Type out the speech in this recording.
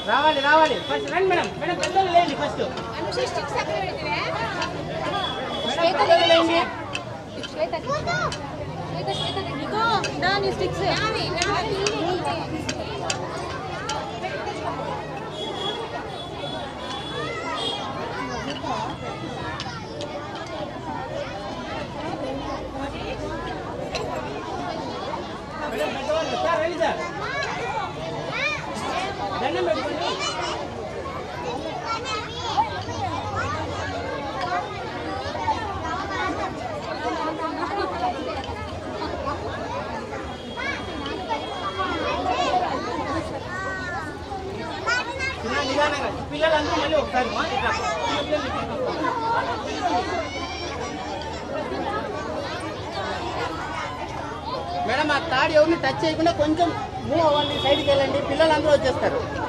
రావాలి రావాలి ఫస్ట్ రండి మేడం మేడం పెద్దలు లేండి ఫస్ట్ మేడం పెద్దలు లేండి మేడం పెద్దవాళ్ళు సార్ రండి సార్ దండం పెట్టుకోండి చిన్న నిదానంగా పిల్లలందరూ మళ్ళీ ఒకసారి మా ఇట్లా. పిల్లలు ఇట్లా. మేడం ఆ తాడు ఎవరిని టచ్ చేయకుండా కొంచెం మూవ్ అవ్వండి సైడ్కి వెళ్ళండి పిల్లలందరూ వచ్చేస్తారు